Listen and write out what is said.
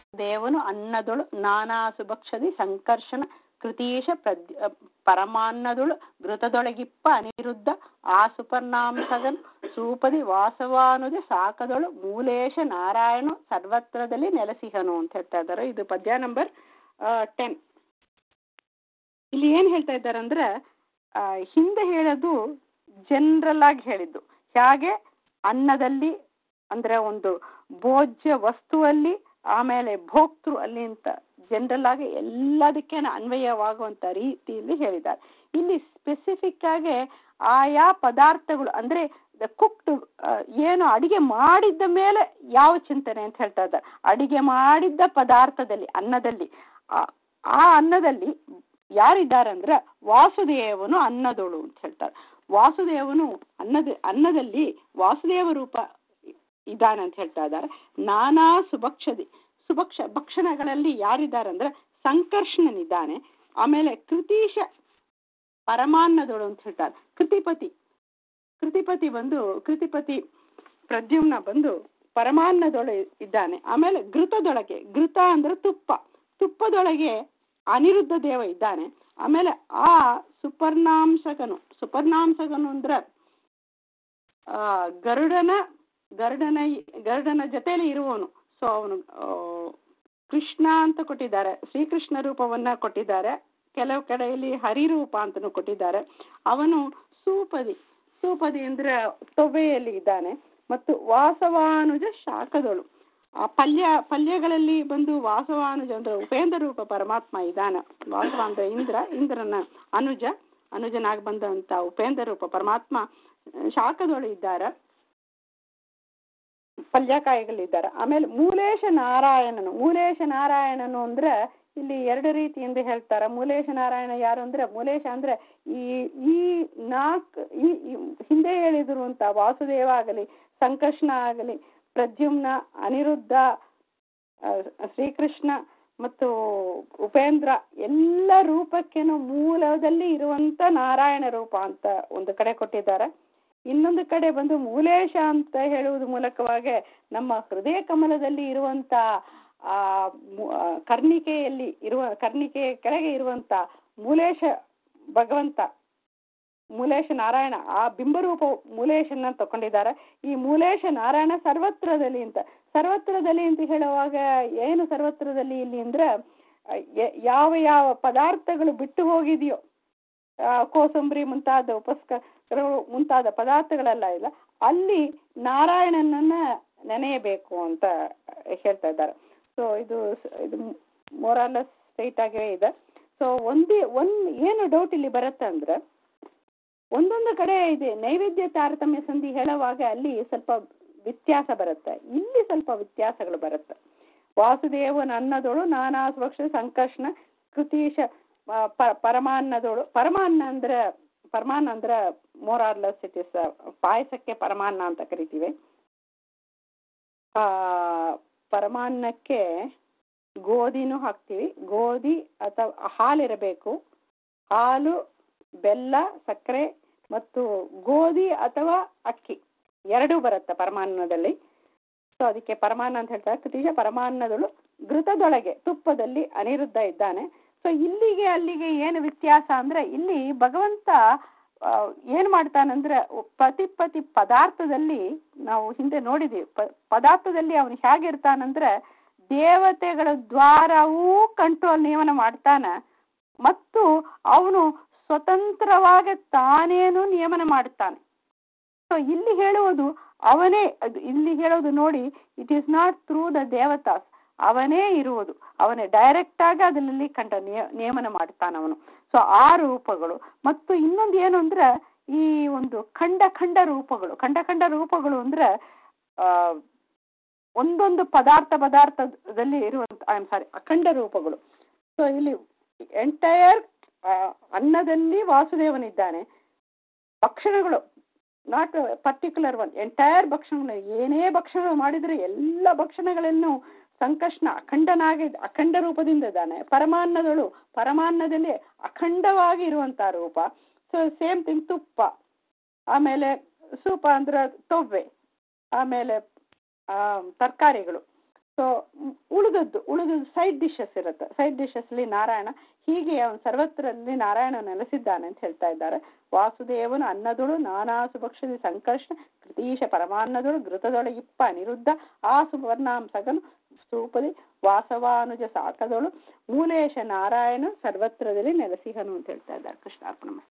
ದೇವನು ಅನ್ನದೊಳು ನಾನಾ ಸುಭಕ್ಷದಿ ಸಂಕರ್ಷಣ ಕೃತೀಶ ಪ್ರದ್ಯ ಪರಮಾನ್ನದೊಳು ಘೃತದೊಳಗಿಪ್ಪ ಅನಿರುದ್ಧ ಆ ಸುಪರ್ಣಾಂಸಗನ್ ಸೂಪದಿ ವಾಸವಾನುದೆ ಸಾಕದೊಳು ಮೂಲೇಶ ನಾರಾಯಣ ಸರ್ವತ್ರದಲ್ಲಿ ನೆಲೆಸಿಹನು ಅಂತ ಹೇಳ್ತಾ ಇದ್ದಾರೆ ಇದು ಪದ್ಯ ನಂಬರ್ ಟೆನ್ ಇಲ್ಲಿ ಏನ್ ಹೇಳ್ತಾ ಇದ್ದಾರೆ ಅಂದ್ರೆ ಆ, ಹಿಂದೆ ಹೇಳೋದು ಜನರಲ್ ಆಗಿ ಹೇಳಿದ್ದು ಹೇಗೆ ಅನ್ನದಲ್ಲಿ ಅಂದ್ರೆ ಒಂದು ಭೋಜ್ಯ ವಸ್ತುವಲ್ಲಿ ಆಮೇಲೆ ಭೋಕ್ತೃ ಅಲ್ಲಿ ಅಂತ ಜನರಲ್ ಆಗಿ ಎಲ್ಲದಕ್ಕೇನೆ ಅನ್ವಯವಾಗುವಂತ ರೀತಿಯಲ್ಲಿ ಹೇಳಿದ್ದಾರೆ ಇಲ್ಲಿ ಸ್ಪೆಸಿಫಿಕ್ ಆಗಿ ಆಯಾ ಪದಾರ್ಥಗಳು ಅಂದ್ರೆ ಕುಕ್ಡ್ ಏನು ಅಡಿಗೆ ಮಾಡಿದ್ದ ಮೇಲೆ ಯಾವ ಚಿಂತನೆ ಅಂತ ಹೇಳ್ತಾ ಇದ್ದಾರೆ ಅಡಿಗೆ ಮಾಡಿದ್ದ ಪದಾರ್ಥದಲ್ಲಿ ಅನ್ನದಲ್ಲಿ ಆ- ಆ ಅನ್ನದಲ್ಲಿ ಯಾರಿದ್ದಾರೆ ಅಂದ್ರೆ ವಾಸುದೇವನು ಅನ್ನದೋಳು ಅಂತ ಹೇಳ್ತಾರೆ ವಾಸುದೇವನು ಅನ್ನದ ಅನ್ನದಲ್ಲಿ ವಾಸುದೇವ ರೂಪ ಇದ್ದಾನೆ ಅಂತ ಹೇಳ್ತಾ ಇದ್ದಾರೆ ನಾನಾ ಸುಭಕ್ಷದಿ ಸುಭಕ್ಷ ಭಕ್ಷಣಗಳಲ್ಲಿ ಯಾರಿದ್ದಾರೆ ಅಂದ್ರೆ ಸಂಕರ್ಷಣನಿದ್ದಾನೆ ಆಮೇಲೆ ಕೃತೀಶ ಪರಮಾನ್ನದೋಳು ಅಂತ ಹೇಳ್ತಾರೆ ಕೃತಿಪತಿ ಕೃತಿಪತಿ ಬಂದು ಕೃತಿಪತಿ ಪ್ರದ್ಯುಮ್ನ ಬಂದು ಪರಮಾನ್ನದೊಳೆ ಇದ್ದಾನೆ ಆಮೇಲೆ ಘೃತದೊಳಗೆ ಘೃತ ಅಂದ್ರೆ ತುಪ್ಪ ತುಪ್ಪದೊಳಗೆ ಅನಿರುದ್ಧ ದೇವ ಇದ್ದಾನೆ ಆಮೇಲೆ ಆ ಸುಪರ್ಣಾಂಶಕನು ಸುಪರ್ಣಾಂಶಕನು ಅಂದ್ರೆ ಆ ಗರುಡನ ಗರುಡನ ಗರುಡನ ಜೊತೆಯಲ್ಲಿ ಇರುವವನು ಸೊ ಅವನು ಆ, ಕೃಷ್ಣ ಅಂತ ಕೊಟ್ಟಿದ್ದಾರೆ ಶ್ರೀಕೃಷ್ಣ ರೂಪವನ್ನ ಕೊಟ್ಟಿದ್ದಾರೆ ಕೆಲವು ಕಡೆಯಲ್ಲಿ ಹರಿರೂಪ ಅಂತನೂ ಕೊಟ್ಟಿದ್ದಾರೆ ಅವನು ಸೂಪದಿ ಸೂಪದಿ ಅಂದ್ರೆ ತೊವೆಯಲ್ಲಿ ಇದ್ದಾನೆ ಮತ್ತು ವಾಸವಾನುಜ ಶಾಖದಳು ಆ ಪಲ್ಯ ಪಲ್ಯಗಳಲ್ಲಿ ಬಂದು ವಾಸವಾನುಜ ಅಂದ್ರೆ ಉಪೇಂದ್ರ ರೂಪ ಪರಮಾತ್ಮ ಇದ್ದಾನೆ ವಾಸವ ಅಂದ್ರೆ ಇಂದ್ರ ಇಂದ್ರನ ಅನುಜ ಅನುಜನಾಗಿ ಬಂದಂತ ಉಪೇಂದ್ರ ರೂಪ ಪರಮಾತ್ಮ ಶಾಖದೊಳು ಇದ್ದಾರೆ ಪಲ್ಯಕಾಯಿಗಳಿದ್ದಾರೆ ಆಮೇಲೆ ಮೂಲೇಶ ನಾರಾಯಣನು ಮೂಲೇಶ ನಾರಾಯಣನು ಅಂದ್ರೆ ಇಲ್ಲಿ ಎರಡು ರೀತಿಯಿಂದ ಹೇಳ್ತಾರೆ ಮೂಲೇಶ ನಾರಾಯಣ ಯಾರು ಅಂದ್ರೆ ಮೂಲೇಶ ಅಂದ್ರೆ ಈ ಈ ನಾಲ್ಕು ಈ ಈ ಹಿಂದೆ ಹೇಳಿದಿರುವಂತ ವಾಸುದೇವ ಆಗಲಿ ಸಂಕರ್ಷಣ ಆಗಲಿ ಪ್ರದ್ಯುಮ್ನ ಅನಿರುದ್ಧ ಆ, ಶ್ರೀಕೃಷ್ಣ ಮತ್ತು ಉಪೇಂದ್ರ ಎಲ್ಲ ರೂಪಕ್ಕೇನು ಮೂಲದಲ್ಲಿ ಇರುವಂತ ನಾರಾಯಣ ರೂಪ ಅಂತ ಒಂದು ಕಡೆ ಕೊಟ್ಟಿದ್ದಾರೆ ಇನ್ನೊಂದು ಕಡೆ ಬಂದು ಮೂಲೇಶ ಅಂತ ಹೇಳುವುದ ಮೂಲಕವಾಗಿ ನಮ್ಮ ಹೃದಯ ಕಮಲದಲ್ಲಿ ಇರುವಂತ ಆ ಮು- ಆ, ಕರ್ಣಿಕೆಯಲ್ಲಿ ಇರುವ ಕರ್ಣಿಕೆ ಕೆಳಗೆ ಇರುವಂತ ಮೂಲೇಶ ಭಗವಂತ ಮೂಲೇಶ ನಾರಾಯಣ ಆ ಬಿಂಬರೂಪ ಮೂಲೇಶನ್ನ ತಕೊಂಡಿದ್ದಾರೆ ಈ ಮೂಲೇಶ ನಾರಾಯಣ ಸರ್ವತ್ರದಲ್ಲಿ ಅಂತ ಸರ್ವತ್ರದಲ್ಲಿ ಅಂತ ಹೇಳುವಾಗ ಏನು ಸರ್ವತ್ರದಲ್ಲಿ ಇಲ್ಲಿ ಅಂದ್ರೆ ಆ, ಯ- ಯಾವ ಯಾವ ಪದಾರ್ಥಗಳು ಬಿಟ್ಟು ಹೋಗಿದೆಯೋ ಆ, ಕೋಸಂಬರಿ ಮುಂತಾದ ಉಪಸ್ಕರಗಳು ಮುಂತಾದ ಪದಾರ್ಥಗಳೆಲ್ಲ ಇಲ್ಲ ಅಲ್ಲಿ ನಾರಾಯಣನನ್ನ ನೆನೆಯಬೇಕು ಅಂತ ಹೇಳ್ತಾ ಇದ್ದಾರೆ ಸೊ ಇದು ಸ- ಇದು ಮೋರಾಲಸ್ ಸ್ಟ್ರೈಟ್ ಆಗೇ ಇದೆ ಸೊ ಒಂದೇ ಒಂದ್ ಏನು ಡೌಟ್ ಇಲ್ಲಿ ಬರುತ್ತೆ ಅಂದ್ರೆ ಒಂದೊಂದು ಕಡೆ ಇದೆ ನೈವೇದ್ಯ ತಾರತಮ್ಯ ಸಂಧಿ ಹೇಳುವಾಗ ಅಲ್ಲಿ ಸ್ವಲ್ಪ ವ್ಯತ್ಯಾಸ ಬರುತ್ತೆ ಇಲ್ಲಿ ಸ್ವಲ್ಪ ವ್ಯತ್ಯಾಸಗಳು ಬರುತ್ತೆ ವಾಸುದೇವನ ಅನ್ನದೋಳು ನಾನಾ ಸ್ವಕ್ಷ ಸಂಕರ್ಷಣ ಕೃತೀಶ ಆ, ಪ- ಪರಮಾನ್ನದೋಳು ಪರಮಾನ್ನ ಅಂದ್ರೆ ಪರಮಾನ್ನ ಅಂದ್ರೆ ಮೋರಾರ್ಲೆಸ್ ಇಟ್ ಇಸ್ ಪಾಯಸಕ್ಕೆ ಪರಮಾನ್ನ ಅಂತ ಕರಿತೀವಿ ಆ ಪರಮಾನ್ನಕ್ಕೆ ಗೋಧಿನೂ ಹಾಕ್ತೀವಿ ಗೋಧಿ ಅಥವಾ ಹಾಲಿರಬೇಕು ಹಾಲು ಬೆಲ್ಲ ಸಕ್ಕರೆ ಮತ್ತು ಗೋಧಿ ಅಥವಾ ಅಕ್ಕಿ ಎರಡೂ ಬರುತ್ತೆ ಪರಮಾನ್ನದಲ್ಲಿ ಸೊ ಅದಕ್ಕೆ ಪರಮಾನ್ನ ಅಂತ ಹೇಳ್ತಾರೆ ಕೃತಿಜ ಪರಮಾನ್ನದಳು ಘೃತದೊಳಗೆ ತುಪ್ಪದಲ್ಲಿ ಅನಿರುದ್ಧ ಇದ್ದಾನೆ ಸೊ ಇಲ್ಲಿಗೆ ಅಲ್ಲಿಗೆ ಏನು ವ್ಯತ್ಯಾಸ ಅಂದ್ರೆ ಇಲ್ಲಿ ಭಗವಂತ ಆ, ಏನ್ ಮಾಡ್ತಾನಂದ್ರೆ ಪ್ರತಿ ಪ್ರತಿ ಪದಾರ್ಥದಲ್ಲಿ ನಾವು ಹಿಂದೆ ನೋಡಿದೀವಿ ಪ- ಪದಾರ್ಥದಲ್ಲಿ ಅವನು ಹೇಗಿರ್ತಾನಂದ್ರೆ ದೇವತೆಗಳ ದ್ವಾರವೂ ಕಂಟ್ರೋಲ್ ನಿಯಮನ ಮಾಡ್ತಾನ ಮತ್ತು ಅವನು ಸ್ವತಂತ್ರವಾಗಿ ತಾನೇನು ನಿಯಮನ ಮಾಡುತ್ತಾನೆ ಸೊ ಇಲ್ಲಿ ಹೇಳುವುದು ಅವನೇ ಅದು ಇಲ್ಲಿ ಹೇಳೋದು ನೋಡಿ it is not through the ದೇವತಾಸ್ ಅವನೇ ಇರುವುದು ಅವನೇ ಡೈರೆಕ್ಟ್ ಆಗಿ ಅದರಲ್ಲಿ ಕಂಡ ನಿಯ- ನಿಯಮನ ಮಾಡ್ತಾನ ಅವನು ಸೊ ಆ ರೂಪಗಳು ಮತ್ತು ಇನ್ನೊಂದು ಏನು ಅಂದ್ರೆ ಈ ಒಂದು ಖಂಡ ಖಂಡ ರೂಪಗಳು ಖಂಡ ಖಂಡ ರೂಪಗಳು ಅಂದ್ರೆ ಆ ಒಂದೊಂದು ಪದಾರ್ಥ ಪದಾರ್ಥದಲ್ಲಿ ಇರುವಂತ ಐ ಆಮ್ ಸಾರಿ ಅಖಂಡ ರೂಪಗಳು ಸೊ ಇಲ್ಲಿ ಎಂಟೈರ್ ಅನ್ನದಲ್ಲಿ ವಾಸುದೇವನಿದ್ದಾನೆ ಭಕ್ಷಣಗಳು ನಾಟ್ ಪರ್ಟಿಕ್ಯುಲರ್ ಒನ್ ಎಂಟೈರ್ ಭಕ್ಷಣಗಳು ಏನೇ ಭಕ್ಷಣಗಳು ಮಾಡಿದ್ರೆ ಎಲ್ಲ ಭಕ್ಷಣಗಳನ್ನು ಸಂಕಷ್ಣ ಅಖಂಡನಾಗಿ ಅಖಂಡ ರೂಪದಿಂದ ಇದ್ದಾನೆ ಪರಮಾನ್ನದಳು ಪರಮಾನ್ನದಲ್ಲಿ ಅಖಂಡವಾಗಿ ಇರುವಂತ ರೂಪ ಸೊ ಸೇಮ್ ಥಿಂಗ್ ತುಪ್ಪ ಆಮೇಲೆ ಸೂಪ ಅಂದ್ರೆ ತೊವ್ವೆ ಆಮೇಲೆ ತರಕಾರಿಗಳು ಸೊ ಉಳಿದದ್ದು ಉಳಿದದ್ದು ಸೈಡ್ ಡಿಶಸ್ ಇರುತ್ತೆ ಸೈಡ್ ಡಿಶಸ್ಲಿ ನಾರಾಯಣ ಹೀಗೆ ಅವನು ಸರ್ವತ್ರಲ್ಲಿ ನಾರಾಯಣ ನೆಲೆಸಿದ್ದಾನೆ ಅಂತ ಹೇಳ್ತಾ ಇದ್ದಾರೆ ವಾಸುದೇವನು ಅನ್ನದೊಳು ನಾನಾ ಸುಭಕ್ಷದಿ ಸಂಕರ್ಷಣ ಕೃತೀಶ ಪರಮಾನ್ನದೊಳು ಘೃತದೊಳು ಇಪ್ಪ ಅನಿರುದ್ಧ ಆ ಸುವರ್ಣಾಂಸಗನು ಸ್ತೂಪದಿ ವಾಸವಾನುಜ ಸಾಕದೊಳು ಮೂಲೇಶ ನಾರಾಯಣ ಸರ್ವತ್ರದಲ್ಲಿ ನೆಲೆಸಿಹನು ಅಂತ ಹೇಳ್ತಾ ಇದ್ದಾರೆ ಕೃಷ್ಣಾರ್ಪಣ